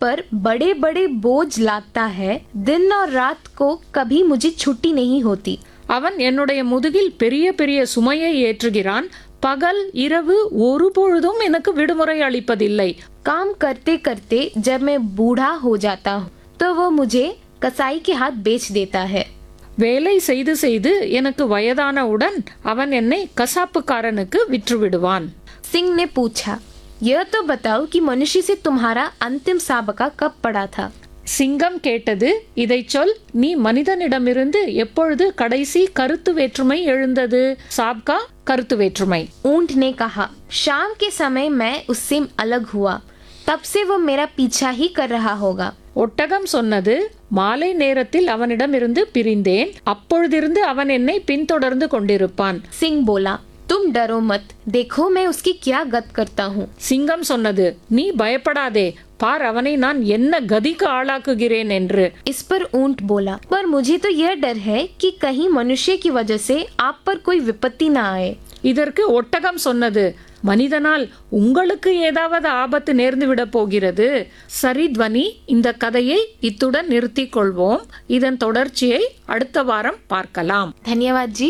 पर बड़े बड़े बोझ लाता है दिन और रात को कभी मुझे छुट्टी नहीं होती அவன் என்னுடைய முதுகில் பெரிய பெரிய சுமையை ஏற்றுகிறான் பகல் இரவு ஒரு பொழுதும் எனக்கு விடுமுறை அளிப்பதில்லை काम करते करते जब मैं बूढ़ा हो जाता हूँ तो वो मुझे कसाई के हाथ बेच देता है வேலை செய்து செய்து எனக்கு வயதானவுடன் அவன் என்னை கசாப்புக்காரனுக்கு விற்றுவிடுவான் सिंह ने पूछा यह तो बताओ कि मनुष्य से तुम्हारा अंतिम साबका कब पड़ा था சிங்கம் கேட்டது இதைச் சொல் நீ மனிதனிடமிருந்து எப்பொழுது கடைசி கருத்து வேற்றுமை எழுந்தது சாப்கா கருத்து வேற்றுமை ऊंट ने कहा शाम के समय मैं उससे अलग हुआ तब से वो मेरा पीछा ही कर रहा होगा ஒட்டகம் சொன்னது மாலை நேரத்தில் அவனிடமிருந்து பிரிந்தேன் அப்பொழுதிருந்து அவன் என்னை பின்தொடர்ந்து கொண்டிருப்பான் सिंह बोला तुम डरो मत देखो मैं उसकी क्या गत करता हूँ சிங்கம் சொன்னது நீ பயப்படாதே பார் அவனை நான் என்ன கதிக்கு ஆளாக்குகிறேன் என்று इस पर ऊंट बोला पर मुझे तो यह डर है कि कहीं मनुष्य की वजह से आप पर कोई विपत्ति ना आए இதற்கு ஒட்டகம் சொன்னது மனிதனால் உங்களுக்கு ஏதாவது ஆபத்து நேர்ந்து விட போகிறது சரி துவனி இந்த கதையை இத்துடன் நிறுத்திக் கொள்வோம் இதன் தொடர்ச்சியை அடுத்த வாரம் பார்க்கலாம் धन्यवाद जी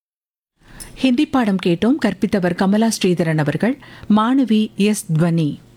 ஹிந்தி பாடம் கேட்டோம் கற்பித்தவர் கமலா ஸ்ரீதரன் அவர்கள் மாணவி எஸ் துவனி